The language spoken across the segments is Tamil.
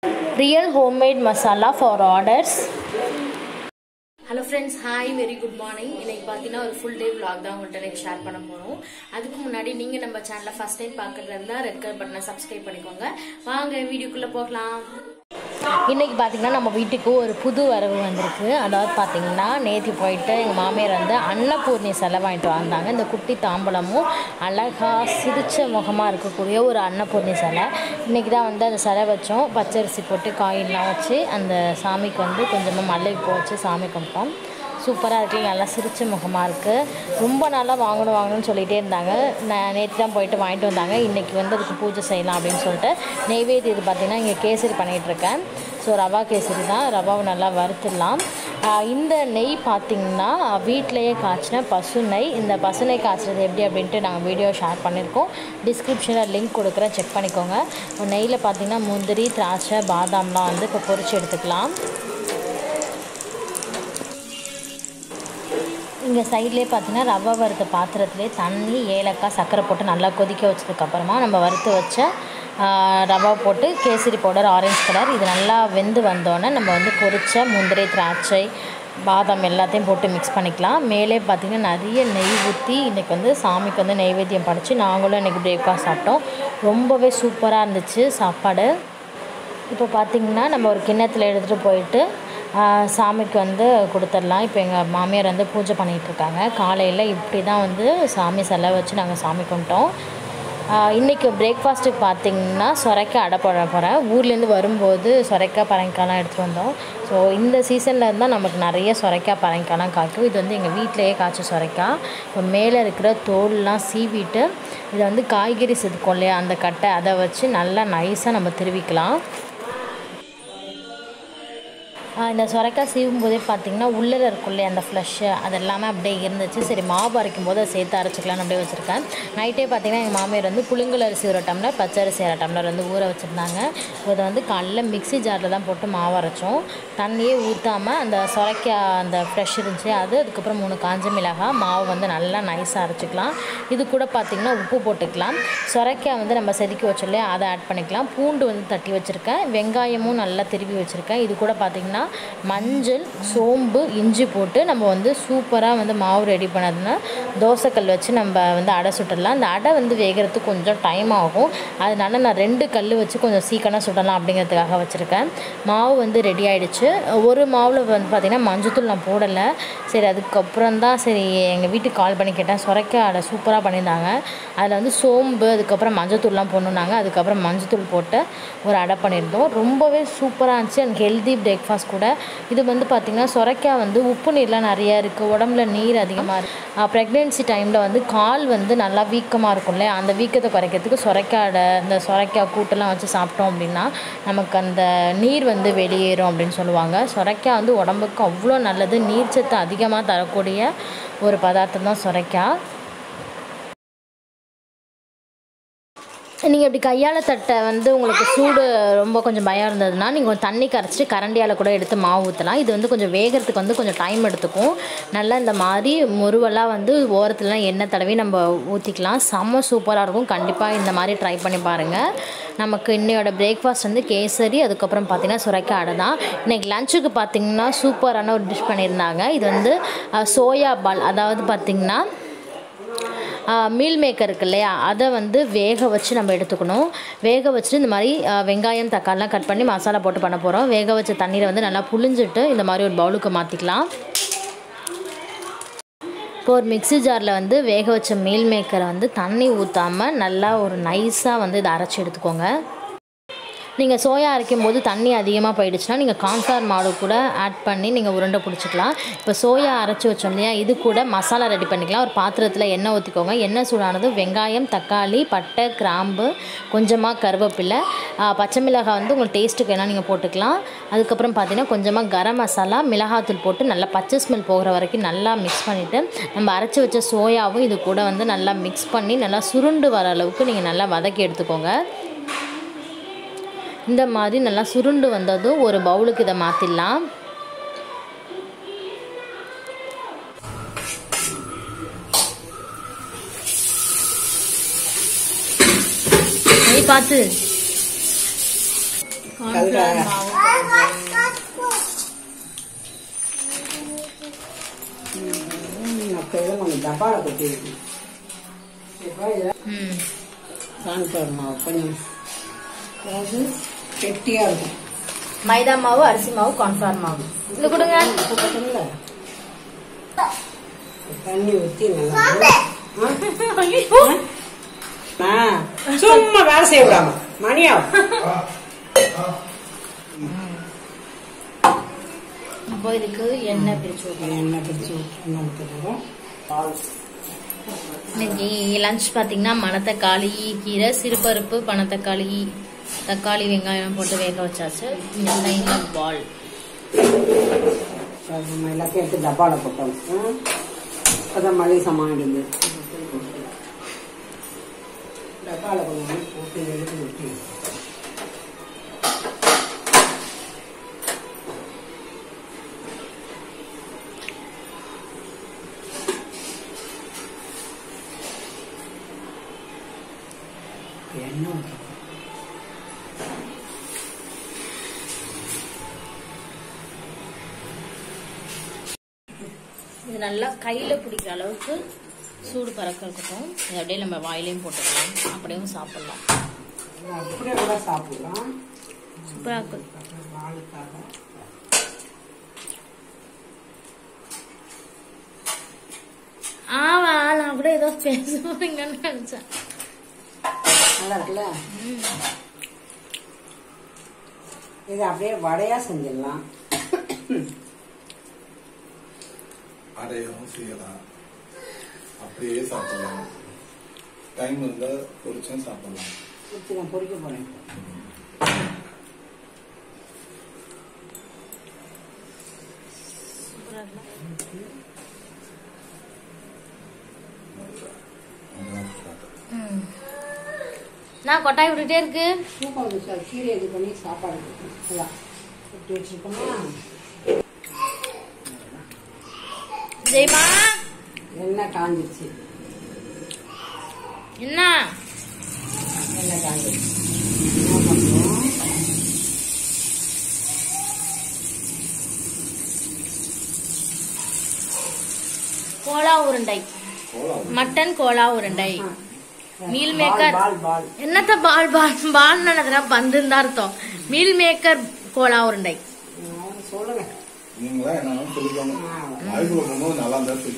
Real homemade masala for orders hello friends hi very good morning இன்னைக்கு பார்த்தீங்கன்னா ஒரு ஃபுல் டே vlog தான் உங்கள்கிட்ட எனக்கு ஷேர் பண்ண போகிறோம் அதுக்கு முன்னாடி நீங்கள் நம்ம சேனலை ஃபர்ஸ்ட் டைம் பார்க்கறதா இருந்தால் ரெட் கலர் பட்டனை சப்ஸ்கிரைப் பண்ணிக்கோங்க வாங்க வீடியோக்குள்ளே போகலாம் இன்னைக்கு பார்த்தீங்கன்னா நம்ம வீட்டுக்கு ஒரு புது வரவு வந்திருக்கு அதாவது பார்த்தீங்கன்னா நேற்று போயிட்டு எங்கள் மாமியார் வந்து அன்னபூர்ணி செலை வாங்கிட்டு வந்தாங்க இந்த குட்டி தாம்பலமும் அழகாக சிரிச்ச முகமாக இருக்கக்கூடிய ஒரு அன்னபூர்ணி சிலை இன்றைக்கி தான் வந்து அந்த சிலை வச்சோம் பச்சரிசி போட்டு காயின்லாம் வச்சு அந்த சாமிக்கு வந்து கொஞ்சமாக மல்லிகைப்பூ வச்சு சாமி கும்பிட்டோம் சூப்பராக இருக்குது நல்லா சிரிச்ச முகமாக இருக்குது ரொம்ப நாளாக வாங்கணும் வாங்கணும்னு சொல்லிகிட்டே இருந்தாங்க நான் நேற்று தான் போயிட்டு வாங்கிட்டு வந்தாங்க இன்றைக்கி வந்து அதுக்கு பூஜை செய்யலாம் அப்படின்னு சொல்லிட்டு நெய்வேதி இது பார்த்திங்கன்னா இங்கே கேசரி பண்ணிகிட்ருக்கேன் ஸோ ரவா கேசரி தான் ரவாவை நல்லா வறுத்துடலாம் ஆஹ் இந்த நெய் பார்த்திங்கன்னா வீட்டிலையே காய்ச்சின பசு நெய் இந்த பசு நெய் காய்ச்சறது எப்படி அப்படின்ட்டு நாங்கள் வீடியோ ஷேர் பண்ணியிருக்கோம் டிஸ்கிரிப்ஷனில் லிங்க் கொடுக்குறேன் செக் பண்ணிக்கோங்க நெய்யில் பார்த்திங்கன்னா முந்திரி திராட்சை பாதாம்லாம் வந்து இப்போ பொரிச்சு எடுத்துக்கலாம் இங்கே சைட்லேயே பார்த்தீங்கன்னா ரவை வறுத்த பாத்திரத்துலேயே தண்ணி ஏலக்காய் சர்க்கரை போட்டு நல்லா கொதிக்க வச்சதுக்கப்புறமா நம்ம வறுத்து வச்ச ஆ, ரவை போட்டு கேசரி பவுடர் ஆரஞ்சு கலர் இது நல்லா வெந்து வந்தோடனே நம்ம வந்து பொரிச்ச முந்திரி திராட்சை பாதாம் எல்லாத்தையும் போட்டு மிக்ஸ் பண்ணிக்கலாம் மேலே பார்த்திங்கன்னா நிறைய நெய் ஊற்றி இன்றைக்கி வந்து சாமிக்கு வந்து நெய்வேத்தியம் படைச்சு நாங்களும் இன்றைக்கி பிரேக்ஃபாஸ்ட் சாப்பிட்டோம் ரொம்பவே சூப்பராக இருந்துச்சு சாப்பாடு இப்போ பார்த்திங்கன்னா நம்ம ஒரு கிண்ணத்தில் எடுத்துகிட்டு போயிட்டு ஆஹ், சாமிக்கு வந்து கொடுத்துடலாம் இப்போ எங்கள் மாமியார் வந்து பூஜை பண்ணிகிட்டு இருக்காங்க காலையில் இப்படி தான் வந்து சாமி சிலை வச்சு நாங்கள் சாமி கும்பிட்டோம் ஆஹ், இன்றைக்கி பிரேக்ஃபாஸ்ட்டுக்கு பார்த்திங்கன்னா சொரைக்காய் அடை போட போகிறேன் ஊர்லேருந்து வரும்போது சொரைக்காய் பரங்கிக்காய்லாம் எடுத்துகிட்டு வந்தோம் ஸோ இந்த சீசனில் இருந்தால் நமக்கு நிறைய சொரைக்காய் பரங்கிக்காய்லாம் காய்க்கும் இது வந்து எங்கள் வீட்டிலையே காய்ச்ச சொரைக்காய் இப்போ மேலே இருக்கிற தோல்லாம் சீவிட்டு இதை வந்து காய்கறி செதுக்கும் இல்லையா அந்த கட்டை அதை வச்சு நல்லா நைஸாக நம்ம திருவிக்கலாம் ஆஹ் இந்த சொரைக்காய் சீவும் போதே பார்த்தீங்கன்னா உள்ளே இருக்கும் இல்லையா அந்த ஃப்ளஷ்ஷு அது எல்லாமே அப்படியே இருந்துச்சு சரி மாவு அரைக்கும் போது அதை சேர்த்து அரைச்சிக்கலாம்னு அப்படியே வச்சுருக்கேன் நைட்டே பார்த்தீங்கன்னா எங்கள் மாமியார் வந்து புழுங்கல் அரிசி ஒரு டம்ளர் பச்சை அரிசி அரை டம்ளர் வந்து ஊற வச்சுருந்தாங்க இதை வந்து காலைல மிக்ஸி ஜாரில் தான் போட்டு மாவு அரைச்சோம் தண்ணியே ஊற்றாமல் அந்த சொரைக்காய் அந்த ஃப்ரெஷ் இருந்துச்சு அது அதுக்கப்புறம் மூணு காஞ்ச மிளகாய் மாவு வந்து நல்லா நைஸாக அரைச்சிக்கலாம் இது கூட பார்த்திங்கன்னா உப்பு போட்டுக்கலாம் சொரைக்காய் வந்து நம்ம செதுக்கி வச்சோம் இல்லையா அதை ஆட் பண்ணிக்கலாம் பூண்டு வந்து தட்டி வச்சுருக்கேன் வெங்காயமும் நல்லா திருப்பி வச்சுருக்கேன் இது கூட பார்த்திங்கன்னா மஞ்சள் சோம்பு இஞ்சி போட்டு நம்ம வந்து சூப்பராக வந்து மாவு ரெடி பண்ணதுன்னா தோசைக்கல் வச்சு நம்ம வந்து அடை சுட்டுடலாம் அந்த அடை வந்து வேகிறதுக்கு கொஞ்சம் டைம் ஆகும் அதனால நான் ரெண்டு கல் வச்சு கொஞ்சம் சீக்கிரம் சுடலாம் அப்படிங்கிறதுக்காக வச்சுருக்கேன் மாவு வந்து ரெடி ஆயிடுச்சு ஒரு மாவில் வந்து பார்த்திங்கன்னா மஞ்சத்தூள் நான் போடலை சரி அதுக்கப்புறம் தான் சரி எங்கள் வீட்டுக்கு கால் பண்ணி கேட்டேன் சுரைக்காய் அடை சூப்பராக பண்ணியிருந்தாங்க அதில் வந்து சோம்பு அதுக்கப்புறம் மஞ்சத்தூள்லாம் போடணுன்னாங்க அதுக்கப்புறம் மஞ்சத்தூள் போட்டு ஒரு அடை பண்ணியிருந்தோம் ரொம்பவே சூப்பராக இருந்துச்சு அண்ட் ஹெல்தி பிரேக்ஃபாஸ்ட் கூட இது வந்து பார்த்திங்கன்னா சுரைக்காய் வந்து உப்பு நீர்லாம் நிறையா இருக்குது உடம்புல நீர் அதிகமாக இருக்குது ப்ரெக்னென்சி டைமில் வந்து கால் வந்து நல்லா வீக்கமாக இருக்கும்ல அந்த வீக்கத்தை குறைக்கிறதுக்கு சுரைக்காய் அடை இந்த சுரைக்காய் கூட்டெல்லாம் வச்சு சாப்பிட்டோம் அப்படின்னா நமக்கு அந்த நீர் வந்து வெளியேறும் அப்படின்னு சொல்லுவாங்க சுரைக்காய் வந்து உடம்புக்கு அவ்வளோ நல்லது நீர்ச்சத்து அதிகமாக தரக்கூடிய ஒரு பதார்த்தம் தான் சுரைக்காய் நீங்கள் இப்படி கையால் தட்டை வந்து உங்களுக்கு சூடு ரொம்ப கொஞ்சம் பயம் இருந்ததுன்னா நீங்கள் கொஞ்சம் தண்ணி கரைச்சிட்டு கரண்டியால் கூட எடுத்து மாவு ஊற்றலாம் இது வந்து கொஞ்சம் வேகிறதுக்கு வந்து கொஞ்சம் டைம் எடுத்துக்கும் நல்லா இந்த மாதிரி முருவெல்லாம் வந்து ஓரத்துலலாம் எண்ணெய் தடவி நம்ம ஊற்றிக்கலாம் செம்ம சூப்பராக இருக்கும் கண்டிப்பாக இந்த மாதிரி ட்ரை பண்ணி பாருங்கள் நமக்கு இன்னையோட பிரேக்ஃபாஸ்ட் வந்து கேசரி அதுக்கப்புறம் பார்த்தீங்கன்னா சுரைக்காய் அடை தான் இன்றைக்கி லஞ்சுக்கு பார்த்தீங்கன்னா சூப்பரான ஒரு டிஷ் பண்ணியிருந்தாங்க இது வந்து அஹ், சோயா பால் அதாவது பார்த்திங்கன்னா மீல் மேக்கர் இருக்கு இல்லையா அதை வந்து வேக வச்சு நம்ம எடுத்துக்கணும் வேக வச்சுட்டு இந்த மாதிரி ஆ, வெங்காயம் தக்காளிலாம் கட் பண்ணி மசாலா போட்டு பண்ண போகிறோம் வேக வச்ச தண்ணீரை வந்து நல்லா புழிஞ்சிட்டு இந்த மாதிரி ஒரு பவுலுக்கு மாற்றிக்கலாம் இப்போ ஒரு மிக்ஸி ஜாரில் வந்து வேக வச்ச மீல் மேக்கரை வந்து தண்ணி ஊற்றாமல் நல்லா ஒரு நைஸாக வந்து இதை அரைச்சி எடுத்துக்கோங்க நீங்கள் சோயா அரைக்கும் போது தண்ணி அதிகமாக போயிடுச்சுன்னா நீங்கள் கான்ஃப்ளவர் மாவு கூட ஆட் பண்ணி நீங்கள் உருண்டை பிடிச்சிக்கலாம் இப்போ சோயா அரைச்சி வச்சோம் இல்லையா இது கூட மசாலா ரெடி பண்ணிக்கலாம் ஒரு பாத்திரத்தில் எண்ணெய் ஊற்றிக்கோங்க எண்ணெய் சூடானது வெங்காயம் தக்காளி பட்டை கிராம்பு கொஞ்சமாக கருவேப்பிலை ஆ, பச்சை மிளகாய் வந்து உங்களுக்கு டேஸ்ட்டுக்கு வேணால் நீங்கள் போட்டுக்கலாம் அதுக்கப்புறம் பார்த்தீங்கன்னா கொஞ்சமாக கரம் மசாலா மிளகாத்தூள் போட்டு நல்லா பச்சை ஸ்மெல் போகிற வரைக்கும் நல்லா மிக்ஸ் பண்ணிவிட்டு நம்ம அரைச்சி வச்ச சோயாவும் இது கூட வந்து நல்லா மிக்ஸ் பண்ணி நல்லா சுருண்டு வர அளவுக்கு நீங்கள் நல்லா வதக்கி எடுத்துக்கோங்க இந்த மாதிரி நல்லா சுருண்டு வந்ததும் ஒரு பவுலுக்கு இதை மாற்றிடலாம் நீ பார்த்து கார்ன்ஃப்ளவர் மாவு அப்போ இதை கொஞ்சம் டப்பாவில் கொட்டி வைக்கணும் இப்போ இதை ம் கான்ஃபிளவர் மாவு கொஞ்சம் அதாவது கெட்டியாக இருக்கும் மைதா மாவு அரிசி மாவு கார்ன்ஃப்ளவர் மாவு இது கொடுங்க இப்போ பார்த்தீங்களா தண்ணி ஊற்றி நல்லா ஆ? சும்மா வேலை செய்ய விடாம மணியா இப்போ இதுக்கு எண்ணெய் பிரிச்சு ஊத்தணும். எண்ணெய் பிடிச்சி ஊற்றணும் பால் இன்னைக்கு லஞ்ச் பார்த்தீங்கன்னா மணத்தக்காளி கீரை சிறுபருப்பு பனத்தக்காளி தக்காளி வெங்காயம் போட்டு வேக வச்சாச்சு இந்த சைடில் பால் அது நம்ம எல்லாத்தையும் எடுத்து டப்பாவில் போட்டோம் அதான் மளிகை சாமான் இருந்து டப்பாவில் கொஞ்சம் போட்டு எடுத்து விட்டு எண்ணெய் ஊற்றணும் இது நல்லா கையில் பிடிக்கிற அளவுக்கு சூடு பறக்க இருக்கட்டும் இது அப்படியே நம்ம வாயிலையும் போட்டுக்கலாம் அப்படியும் சாப்பிடலாம் அப்படியே கூட சாப்பிடலாம் சூப்பராக இருக்கும் வாழைக்காக ஆவா நான் கூட ஏதோ பேச போறீங்கன்னு நினைச்சேன் நல்லா இருக்குல்ல இது அப்படியே வடையா செஞ்சிடலாம் அடையும் செய்யலாம் அப்படியே சாப்பிடலாம் டைம் இருந்தா பொரிச்சும் சாப்பிடலாம் ஊற்றி நான் பொரிக்க போறேன் ம். நான் கொட்டாய் விட்டுட்டே இருக்கு சூப்பர் சார் கீரை இது பண்ணி சாப்பாடு எல்லாம் கொட்டி வச்சிருக்கோமா ஜெயமா எண்ணெய் காஞ்சிருச்சு என்ன எண்ணெய் காஞ்சிருச்சு என்ன பண்ணுறோம் கோலா உருண்டை போலாம் மட்டன் கோலா உருண்டை மீல் மேக்கர் பால் பால் என்னத்த பால் பால் பால் நினைக்கிறா பந்துன்னு தான் அர்த்தம் மீல் மேக்கர் கோலா உருண்டை பால் சொல்லுங்க நீங்களா என்ன சொல்லிக்கோங்க வாய்ப்பு போகும்போது நல்லா இருந்தா சரி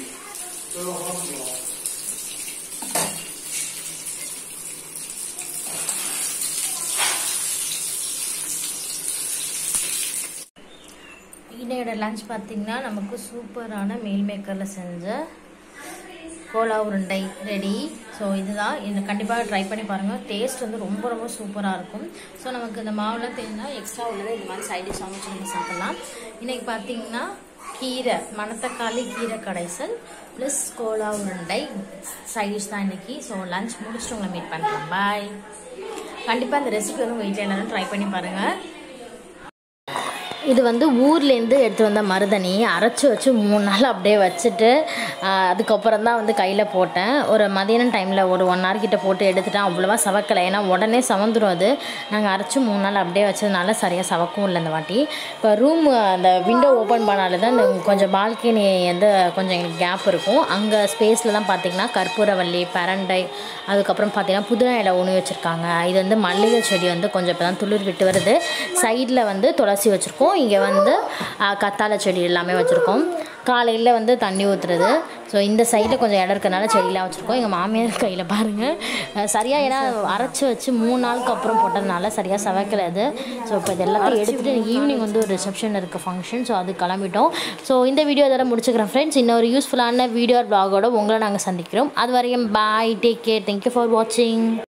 இன்னையோட லஞ்ச் பார்த்தீங்கன்னா நமக்கு சூப்பரான மீல் மேக்கரில் செஞ்ச கோலா உருண்டை ரெடி ஸோ இதுதான் இது கண்டிப்பாக ட்ரை பண்ணி பாருங்கள் டேஸ்ட் வந்து ரொம்ப ரொம்ப சூப்பராக இருக்கும் ஸோ நமக்கு இந்த மாவுலாம் தேவைன்னா எக்ஸ்ட்ரா உள்ளதை இது மாதிரி சைட் டிஷ் அமைச்சு நம்ம சாப்பிட்லாம் இன்னைக்கு பார்த்தீங்கன்னா கீரை மணத்தக்காளி கீரை கடைசல் ப்ளஸ் கோலா உருண்டை சைட் டிஷ் தான் இன்னைக்கு ஸோ லஞ்ச் முடிச்சுட்டு உங்களை மீட் பண்ணுறேன் பாய் கண்டிப்பாக இந்த ரெசிபி வந்து வீட்டில் எல்லாரும் ட்ரை பண்ணி பாருங்கள் இது வந்து ஊர்லேருந்து எடுத்து வந்த மருதணி அரைச்சி வச்சு மூணு நாள் அப்படியே வச்சுட்டு ஆஹ், அதுக்கப்புறம் தான் வந்து கையில் போட்டேன் ஒரு மதியானம் டைமில் ஒரு ஒன் ஹவர் கிட்ட போட்டு எடுத்துட்டேன் அவ்வளோவா சவக்கலை ஏன்னா உடனே சவந்துடும் அது நாங்கள் அரைச்சி மூணு நாள் அப்படியே வச்சதுனால சரியாக சவக்கவும் இல்லை இந்த வாட்டி இப்போ ரூம் அந்த விண்டோ ஓப்பன் பண்ணாலே தான் இந்த கொஞ்சம் பால்கனி வந்து கொஞ்சம் எங்களுக்கு கேப் இருக்கும் அங்கே ஸ்பேஸில் தான் பார்த்தீங்கன்னா கற்பூரவள்ளி பரண்டை அதுக்கப்புறம் பார்த்தீங்கன்னா புதினா இலை ஒன்று வச்சுருக்காங்க இது வந்து மல்லிகை செடி வந்து கொஞ்சம் இப்போ தான் துளிர் விட்டு வருது சைடில் வந்து துளசி வச்சுருக்கோம் இங்கே வந்து ஆ, கத்தாழை செடி எல்லாமே வச்சுருக்கோம் காலையில் வந்து தண்ணி ஊற்றுறது ஸோ இந்த சைடில் கொஞ்சம் இடம் இருக்கறனால செடியெலாம் வச்சுருக்கோம் எங்கள் மாமியார் கையில் பாருங்கள் சரியாக ஏன்னா அரைச்சி வச்சு மூணு நாளுக்கு அப்புறம் போட்டதுனால சரியாக சவைக்கல அது ஸோ இப்போ இது எல்லாத்தையும் எடுத்துகிட்டு ஈவினிங் வந்து ஒரு ரிசப்ஷன் இருக்குது ஃபங்க்ஷன் ஸோ அது கிளம்பிட்டோம் ஸோ இந்த வீடியோ இதெல்லாம் முடிச்சுக்கிறேன் ஃப்ரெண்ட்ஸ் இன்னொரு யூஸ்ஃபுல்லான வீடியோ ப்ளாகோட உங்களை நாங்கள் சந்திக்கிறோம் அது வரையும் bye take care thank you for வாட்சிங்